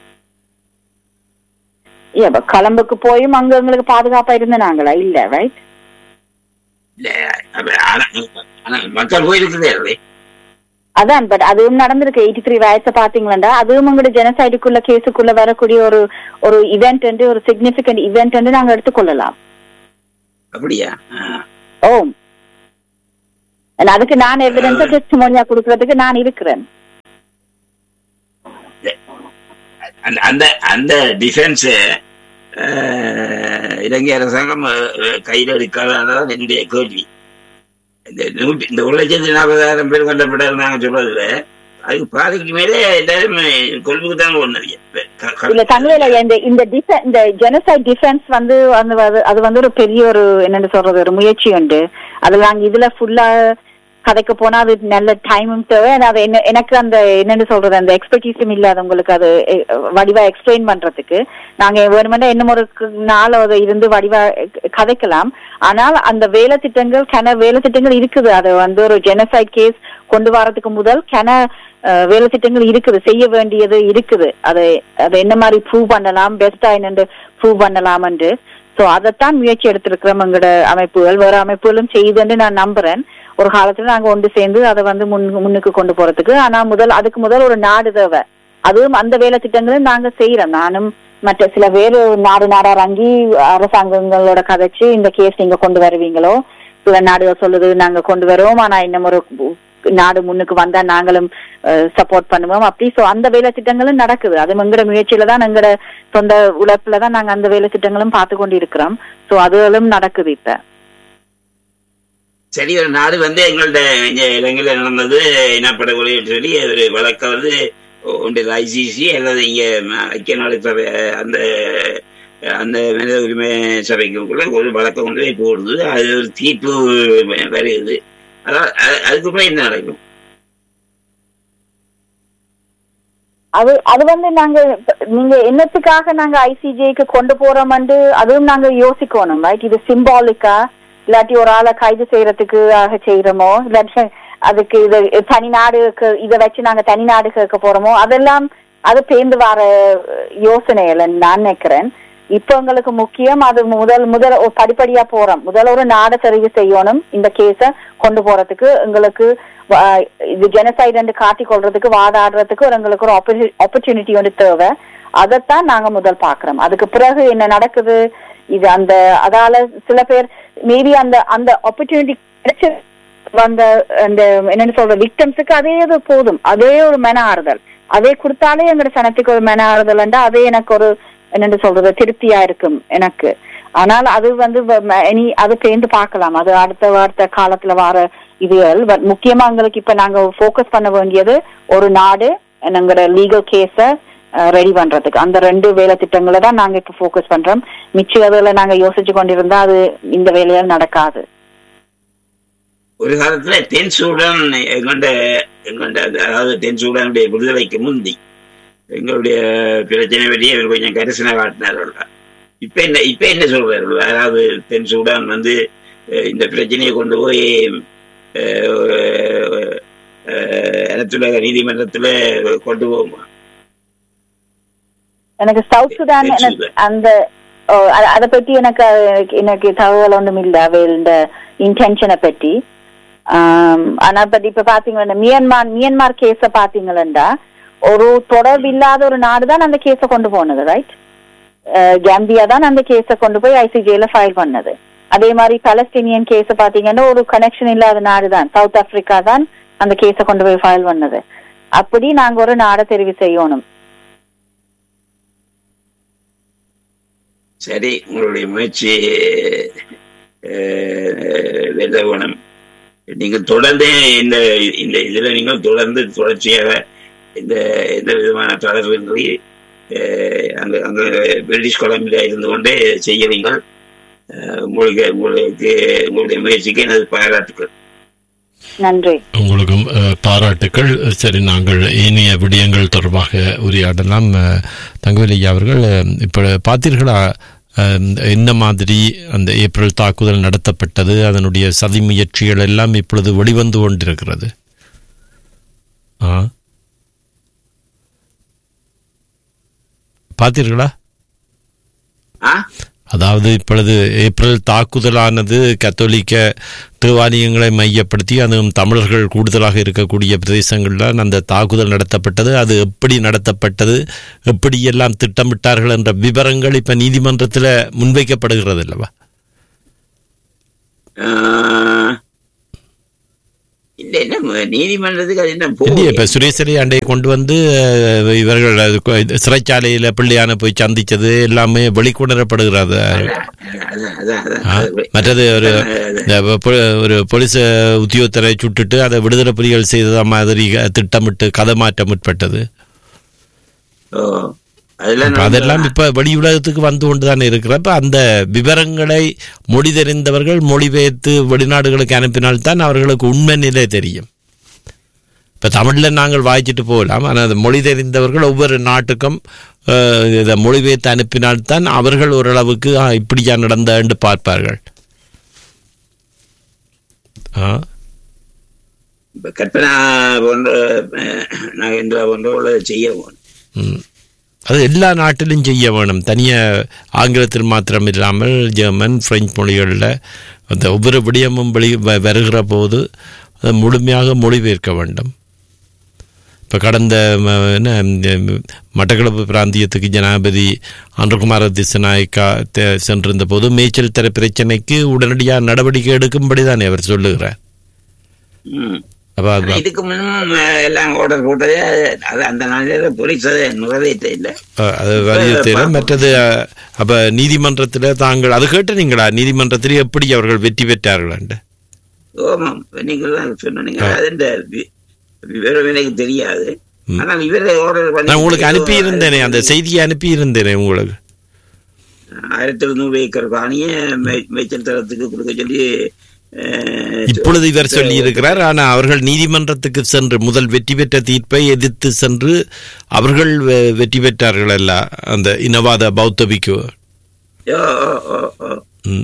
ஏ, அப்ப கொழம்புக்கு போயும் அங்க எங்களுக்கு பாதுகாப்பா இருந்தாங்களா இல்ல ரைட் இல்ல அப்ப ஆனா ஆனா மக்கள் போயிருக்கிறதே அதான் பட் அதுவும் நடந்திருக்கு எயிட்டி த்ரீ வயசை பாத்தீங்களா அதுவும் உங்களோட ஜெனசைடுக்குள்ள கேஸுக்குள்ள வரக்கூடிய ஒரு ஒரு இவெண்ட் வந்து ஒரு சிக்னிபிகன்ட் இவெண்ட் வந்து நாங்க எடுத்துக்கொள்ளலாம் அப்படியா ஆ. ஓ And அதுக்கு நான் எவிடன்ஸ் டெஸ்டிமோனியா கொடுக்கறதுக்கு நான் இருக்கிறேன் அந்த அந்த அந்த டிஃபென்ஸ் இலங்கை அரசாங்கம் அஹ், கையில் எடுக்காததான் என்னுடைய கேள்வி இந்த நூற்றி இந்த ஒரு லட்சத்தி நாற்பதாயிரம் பேர் கொல்லப்பட்டாங்க சொல்றதுல அதுக்கு பாதிக்கு மேலே எல்லாரும் கொள்ளுக்கு தான் ஒண்ணு இல்ல தங்களையில இந்த இந்த டிஃப- இந்த ஜெனசைட் டிஃபென்ஸ் வந்து அந்த அது- அது வந்து ஒரு பெரிய ஒரு என்னன்னு சொல்றது ஒரு முயற்சி உண்டு அதுல நாங்க இதுல ஃபுல்லா கதைக்க போனா அது நல்ல டைமும் தேவை and அது என்ன எனக்கு அந்த என்னன்னு சொல்றது அந்த எக்ஸ்பர்டீஸும் இல்ல அது உங்களுக்கு அது எ- வடிவா எக்ஸ்பிளைன் பண்றதுக்கு நாங்க வேணுமெண்டா இன்னும் ஒரு கு- நாள் அதை இருந்து வடிவா க- கதைக்கலாம் ஆனால் அந்த வேலை திட்டங்கள் கன வேலை திட்டங்கள் இருக்குது அது வந்து ஒரு ஜெனசைட் கேஸ் கொண்டு வரதுக்கு முதல் கன அஹ், வேலை திட்டங்கள் இருக்குது செய்ய வேண்டியது இருக்குது அதை அதை என்ன மாதிரி ப்ரூவ் பண்ணலாம் பெஸ்டா என்னன்னு ப்ரூவ் பண்ணலாம் என்று சோ அதைத்தான் முயற்சி எடுத்திருக்கிறோம் எங்களோட அமைப்புகள் வேற அமைப்புகளும் செய்யுதுன்னு நான் நம்புறேன் ஒரு காலத்துல நாங்க ஒன்று சேர்ந்து அதை வந்து முன் முன்னுக்கு கொண்டு போறதுக்கு ஆனா முதல் அதுக்கு முதல் ஒரு நாடு தேவை அதுவும் அந்த வேலை திட்டங்களும் நாங்க செய்யறோம் நானும் மற்ற சில பேர் நாடு நாடா இறங்கி அரசாங்கங்களோட கதைச்சு இந்த கேஸ் நீங்க கொண்டு வருவீங்களோ சில நாடுகள் சொல்லுது நாங்க கொண்டு வருவோம் ஆனா இன்னும் ஒரு நாடு முன்னுக்கு வந்தா நாங்களும் சப்போர்ட் பண்ணுவோம் அப்படி சோ அந்த வேலை திட்டங்களும் நடக்குது அது எங்கட முயற்சியில தான் எங்கட சொந்த உழைப்புல தான் நாங்க அந்த வேலை திட்டங்களும் பார்த்து கொண்டு இருக்கிறோம் சோ அதுகளும் நடக்குது இப்ப சரி ஒரு நாடு வந்து எங்கள்ட்ட இங்க இலங்கையில நடந்தது இனப்படுகொலை சொல்லி ஒரு வழக்க வந்து ஒன்று ஐசிசி அல்லது இங்க ம- ஐக்கிய நாடு சபை அந்த அந்த மனித உரிமை சபைக்குள்ள ஒரு வழக்கம் கொண்டு போய் போடுது அது ஒரு தீர்ப்பு வருது அதான் அது- அதுக்கப்புறம் என்ன நடக்கும் அது அது வந்து நாங்க நீங்க என்னத்துக்காக நாங்க ஐசிஜேக்கு கொண்டு போறோம்னு அதுவும் நாங்க யோசிக்கணும் ரைட் இது சிம்பாலிக்கா இல்லாட்டி ஒரு ஆளை கைது செய்யறதுக்கு ஆக செய்யறோமோ இல்லாட்டி அதுக்கு இது தனி நாடுக்கு இதை வச்சு நாங்க தனி நாடு கேட்க போறோமோ அதெல்லாம் அது பேர்ந்து வர யோசனை இல்லைன்னு நான் நினைக்கிறேன் இப்ப எங்களுக்கு முக்கியம் அது முதல் முதல் ஒரு படிப்படியா போறோம் முதல் ஒரு நாடை தெரிவு செய்யணும் இந்த கேஸ கொண்டு போறதுக்கு எங்களுக்கு வ- இது ஜெனசைட் என்று காட்டிக் கொள்றதுக்கு வாதாடுறதுக்கு ஒரு எங்களுக்கு ஒரு ஆப்பர்ச்சுனிட்டி வந்து தேவை அதைத்தான் நாங்க முதல் பாக்குறோம் அதுக்கு பிறகு என்ன நடக்குது இது அந்த அதால சில பேர் மேபி அந்த அந்த ஆப்பர்ச்சுனிட்டி கிடைச்ச வந்த அந்த என்னன்னு சொல்ற விக்டம்ஸுக்கு அதே இது போதும் அதே ஒரு மன ஆறுதல் அதே கொடுத்தாலே எங்களோட சனத்துக்கு ஒரு மன ஆறுதல் அதே எனக்கு ஒரு என்னன்னு சொல்றது திருப்தியா இருக்கும் எனக்கு ஆனால் அது வந்து வ- ம- இனி அது சேர்ந்து பார்க்கலாம் அது அடுத்த அடுத்த காலத்துல வர இதுகள் பட் முக்கியமா எங்களுக்கு இப்ப நாங்க ஃபோக்கஸ் பண்ண வேண்டியது ஒரு நாடு எங்களோட லீகல் கேஸ ரெடி பண்றதுக்கு அந்த ரெண்டு வேலை திட்டங்களை தான் நாங்க இப்ப ஃபோக்கஸ் பண்றோம் மிச்ச அதுல நாங்க யோசிச்சு கொண்டிருந்தா அது இந்த வேலையால் நடக்காது ஒரு காலத்துல தென் சூடான் எங்கண்ட எங்கண்ட அதாவது தென் சூடானுடைய விடுதலைக்கு முந்தி எங்களுடைய பிரச்சனை பற்றி அவர் கொஞ்சம் கரிசனை காட்டினார்கள் இப்ப என்ன இப்ப என்ன சொல்றார்கள் அதாவது தென் சூடான் வந்து அஹ், இந்த பிரச்சனையை கொண்டு போய் அஹ், அஹ், அனைத்துலக நீதிமன்றத்துல கொண்டு போகுமா எனக்கு சவுத் சுதான் South எனக்கு Sudan. அந்த ஓ, அ- அத பத்தி எனக்கு அஹ், எனக்கு தகவல் ஒன்றும் இல்ல அவையில் இந்த இன்டென்ஷனை பற்றி ஆம், ஆனா பட் இப்ப பாத்தீங்கன்னா மியான்மார் மியான்மார் கேஸ பாத்தீங்களா ஒரு தொடர்பு இல்லாத ஒரு நாடு தான் அந்த கேஸ கொண்டு போனது ரைட் கேம்பியா தான் அந்த கேஸ கொண்டு போய் ஐசிஜேல ஃபைல் பண்ணது அதே மாதிரி பலஸ்தீனியன் கேஸ பாத்தீங்கன்னா ஒரு கனெக்ஷன் இல்லாத நாடு தான் சவுத் ஆப்பிரிக்கா தான் அந்த கேஸ கொண்டு போய் ஃபைல் பண்ணது அப்படி நாங்க ஒரு நாடை தெரிவு செய்யணும் சரி உங்களுடைய முயற்சி அஹ், வெல்லவனம் நீங்கள் தொடர்ந்து இந்த இந்த இதுல நீங்கள் தொடர்ந்து தொடர்ச்சியாக இந்த எந்த விதமான தொடர்பின்றி அஹ், அங்க அங்க பிரிட்டிஷ் கொலம்பியா இருந்து கொண்டே செய்யறீங்கள் அஹ், உங்களுக்கு உங்களுக்கு உங்களுடைய முயற்சிக்கு எனது பாராட்டுக்கள் நன்றி உங்களுக்கும் அஹ், பாராட்டுக்கள் சரி நாங்கள் ஏனைய விடயங்கள் தொடர்பாக உரையாடலாம் அஹ், தங்கவேலு ஐயா அவர்கள் அஹ், இப்போ பார்த்தீர்களா அஹ், என்ன மாதிரி அந்த ஏப்ரல் தாக்குதல் நடத்தப்பட்டது அதனுடைய சதி முயற்சிகள் எல்லாம் இப்பொழுது வெளிவந்து கொண்டிருக்கிறது ஆ பார்த்தீர்களா ஆ அதாவது இப்பொழுது ஏப்ரல் தாக்குதலானது கத்தோலிக்க தேவாலயங்களை மையப்படுத்தி அதுவும் தமிழர்கள் கூடுதலாக இருக்கக்கூடிய பிரதேசங்களில் அந்த தாக்குதல் நடத்தப்பட்டது அது எப்படி நடத்தப்பட்டது எப்படியெல்லாம் திட்டமிட்டார்கள் என்ற விவரங்கள் இப்ப நீதிமன்றத்தில் முன்வைக்கப்படுகிறது அல்லவா ஆஹ், இல்ல என்ன ம- நீதிமன்றத்துக்கு அது என்ன இல்லையே போகுது இப்ப சுரேசரை அண்டையை கொண்டு வந்து அஹ், இவர்கள் அது கொ- இது சிறைச்சாலையில பிள்ளையான போய் சந்திச்சது எல்லாமே வெளிக்கொணரப்படுகிறது அதான், அதான், அதான், ஆ, அது- மற்றது ஒரு இந்த பொ- ஒரு போலீஸ் உத்தியோகத்தரை சுட்டுட்டு அதை விடுதலை புலிகள் செய்தத மாதிரி திட்டமிட்டு கதை மாற்ற முற்பட்டது ஓ, அதெல்லாம் அப்ப அதெல்லாம் இப்ப வெளி உலகத்துக்கு வந்து கொண்டுதான் இருக்கிறப்ப அந்த விவரங்களை மொழி தெரிந்தவர்கள் மொழிபெயர்த்து வெளிநாடுகளுக்கு அனுப்பினால்தான் அவர்களுக்கு உண்மை நிலை தெரியும் இப்ப தமிழ்ல நாங்கள் வாய்ச்சிட்டு போகலாம் ஆனால் அந்த மொழி தெரிந்தவர்கள் ஒவ்வொரு நாட்டுக்கும் அஹ், இதை மொழிபெயர்த்து அனுப்பினால்தான் அவர்கள் ஓரளவுக்கு "ஆ, இப்படியா நடந்தன்னு பார்ப்பார்கள் ஆ இப்ப கற்பனா போன்ற அஹ், நாகேந்திரா போன்றவர்களை செய்ய வேணும். ம். அது எல்லா நாட்டிலும் செய்ய வேணும் தனிய ஆங்கிலத்தில் மாத்திரம் இல்லாமல் ஜெர்மன் பிரெஞ்சு மொழிகளில் அந்த ஒவ்வொரு விடயமும் வெளி வ- வருகிற போது அதை முழுமையாக மொழிபெயர்க்க வேண்டும் இப்போ கடந்த ம, என்ன இந்த மட்டக்களப்பு பிராந்தியத்துக்கு ஜனாதிபதி அன்றகுமார திசநாயக்கா தே- சென்றிருந்த போது மேய்ச்சல் தர பிரச்சனைக்கு உடனடியாக நடவடிக்கை எடுக்கும்படி தானே அவர் சொல்லுகிறார் ம். அப்போ ஆனா இதுக்கு முன்னும் அஹ், எல்லாம் ஆர்டர் போட்டதே அது அந்த நாளில போலீஸ் அதை நிறைவேற்ற இல்லை அஹ் அது வலியுறுத்தல மற்றது அஹ், அப்ப நீதிமன்றத்தில் தாங்கள் அது கேட்டீங்களா நீதிமன்றத்தில் எப்படி அவர்கள் வெற்றி பெற்றார்கள் ஓமாம் நீங்கள் தான் சொன்னீங்க அது இந்த வி- விவரம் எனக்கு தெரியாது ஆனால் இவரை ஆர்டர் பண்ணி நான் உங்களுக்கு அனுப்பி இருந்தேனே அந்த செய்தியை அனுப்பி இருந்தேனே உங்களுக்கு ஆயிரத்தி எழுநூறு ஏக்கர் காணிய மே- மேய்ச்சல் தரத்துக்கு கொடுக்க சொல்லி அஹ், இப்பொழுது இவர் சொல்லி இருக்கிறார் ஆனா அவர்கள் நீதிமன்றத்துக்கு சென்று முதல் வெற்றி பெற்ற தீர்ப்பை எதிர்த்து சென்று அவர்கள் வெ- வெற்றி பெற்றார்கள் அல்ல அந்த இனவாத பௌத்தபிக்கு ஓ, ஓ, ஓ, ஓ. ம்.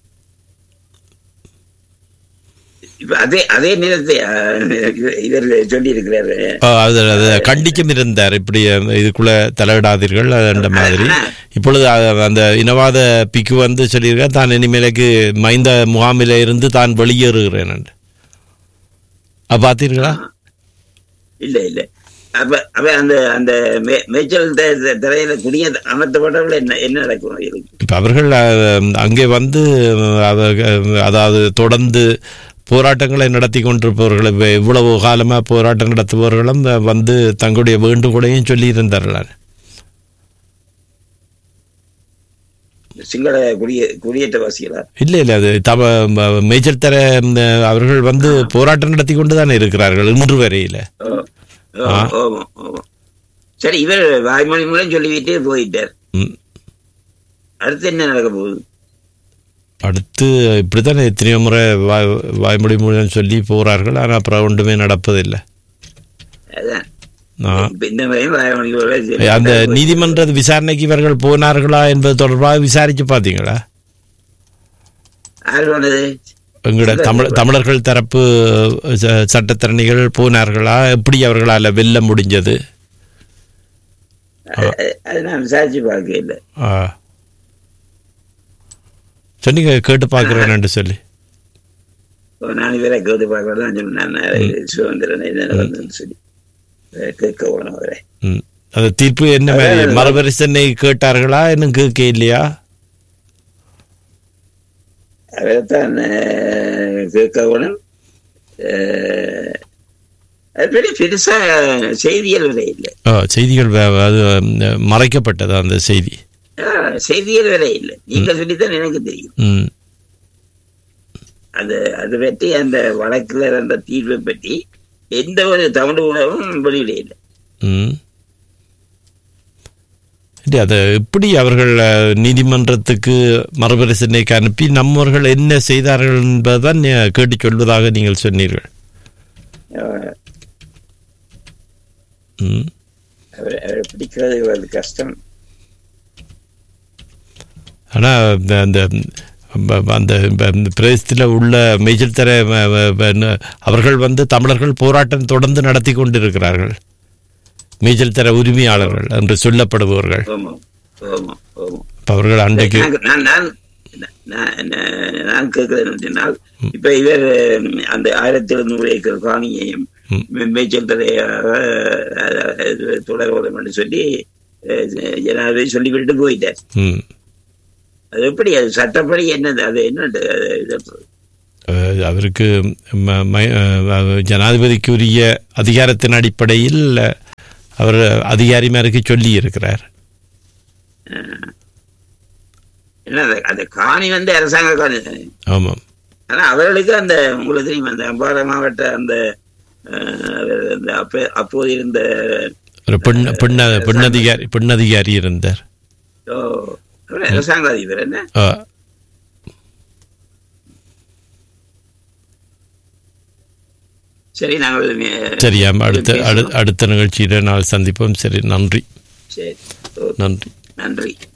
இப்ப அதே அதே நேரத்தை அஹ், இவர் சொல்லி இருக்கிறாரு அஹ் அது அது கண்டிக்கும் இருந்தார் இப்படி அஹ், இதுக்குள்ள தலையிடாதீர்கள் அந்த மாதிரி இப்பொழுது அ- அந்த இனவாத பிக்கு வந்து சொல்லியிருக்கார் தான் இனிமேலுக்கு மைந்த முகாமில இருந்து தான் வெளியேறுகிறேன் என்று. அப்ப பார்த்தீர்களா இல்ல இல்ல அப்ப அப்ப அந்த அந்த மே- மேய்ச்சல் த- த- திரையில குடிய அமர்த்தப்பட்டவர்கள் என்ன என்ன நடக்கும் இதுக்கு இப்ப அவர்கள் அஹ், அங்கே வந்து அஹ், அவ- அதாவது தொடர்ந்து போராட்டங்களை நடத்தி கொண்டிருப்பவர்கள் இப்ப இவ்வளவு காலமா போராட்டம் நடத்துபவர்களும் வந்து தங்களுடைய வேண்டுகோளையும் சொல்லி இருந்தார்கள் சிங்கள குடிய குடியேற்றவாசிகளா இல்ல இல்ல அது தம ம- மேஜர் தர ம், அவர்கள் வந்து போராட்டம் நடத்தி கொண்டு தானே இருக்கிறார்கள் இன்று வரையில ஓ, ஓ, ஆமா, ஆமா. சரி இவர் வாய்மொழி மூலம் சொல்லிவிட்டு போயிட்டார் ம். அடுத்து என்ன நடக்க போகுது அடுத்து இப்படித்தானே எத்தனையோ முறை வாய் வாய்மொழி மூலம் சொல்லி போறார்கள் ஆனால் அப்புறம் ஒன்றுமே நடப்பதில்லை அதான் ஆ. இப்ப இந்த மாதிரி வாய்மொழி மூலம் சொல்லி- அந்த நீதிமன்ற விசாரணைக்கு இவர்கள் போனார்களா என்பது தொடர்பாக விசாரிச்சு பார்த்தீங்களா யார் சொன்னது எங்களோட தமிழ் தமிழர்கள் தரப்பு ச- சட்டத்தரணிகள் போனார்களா எப்படி அவர்களால் வெல்ல முடிஞ்சது அது- அது நான் விசாரிச்சு பார்க்க இல்லை ஆ. சொன்னீங்க கேட்டு பார்க்குறேன்னு சொல்லி ஒரு நாலு பேரை கேட்டு பார்க்கலாம் சொன்னேன் சுதந்திரன் என்ன நடந்ததுன்னு சொல்லி அஹ் கேட்க போனோம் அவரை ம். அந்த தீர்ப்பு என்ன மாதிரி மறுபரிசனை கேட்டார்களா இன்னும் கேட்க இல்லையா அவரைத்தான் அஹ், கேட்க போனோம் அஹ், அது பெரிய பெருசா செய்தியல் வரை இல்லை ஆ, செய்திகள் வே- அது ம், மறைக்கப்பட்டது அந்த செய்தி ஆஹ், செய்தியல் வரை இல்லை நீங்க சொல்லித்தான் எனக்கு தெரியும் ம் அது அது பற்றி அந்த வழக்குல இருந்த தீர்வை பற்றி எந்த ஒரு தமிழ் உணவும் வெளியிட இல்லை ம் இல்லை அதை எப்படி அவர்கள் அஹ், நீதிமன்றத்துக்கு மறுபரிசீலனைக்கு அனுப்பி நம்மவர்கள் என்ன செய்தார்கள் என்பதுதான் நீ- கேட்டுச் சொல்வதாக நீங்கள் சொன்னீர்கள் அஹ், ம். அவரை அவரை பிடிக்கிறது இவ்வளவு கஷ்டம் ஆனா இந்த அந்த ப- ப- அந்த ப- பிரதேசத்தில் உள்ள மேஜர் தர வ- வ- வ- அவர்கள் வந்து தமிழர்கள் போராட்டம் தொடர்ந்து நடத்தி கொண்டிருக்கிறார்கள் மேஜர் தர உரிமையாளர்கள் என்று சொல்லப்படுபவர்கள் ஆமாம் ஆமாம் ஆமாம் அப்ப அவர்கள் அன்றைக்கு நான் நான் நான் நான் நான் நான் கேட்கிறேன் சொன்னால் இப்ப இவர் ம், அந்த ஆயிரத்தி எழுநூறு ஏக்கர் காணியையும் ம். மே- மேய்ச்சல் தரையாக தொடர்போதும் என்று சொல்லி அஹ், ஜனாதிபதி சொல்லிவிட்டு போயிட்டார் ம். அது எப்படி அது சட்டப்படி என்னது அது என்னது அது இது? அஹ் அவருக்கு ம- ம- அஹ் ஜனாதிபதிக்குரிய அதிகாரத்தின் அடிப்படையில் அவர் அதிகாரிமாருக்கு சொல்லி இருக்கிறார் என்ன அது- அந்த காணி வந்து அரசாங்க காணி தானே ஆமாம் ஆனா அவர்களுக்கு அந்த உங்களுக்கு தெரியும் அந்த அம்பாறை மாவட்ட அந்த அஹ், அந்த அப்ப அப்போது இருந்த ஒரு பெண் பெண் பெண்ணதிகாரி பெண்ணதிகாரி இருந்தார் ஓ, அவர் அரசாங்க அதிபர் என்ன அஹ் சரி நாங்கள் அஹ், சரியாம் அடுத்த பேசுவோம். அடு- அடுத்த நிகழ்ச்சியில நாள் சந்திப்போம் சரி நன்றி சரி ஓ, நன்றி நன்றி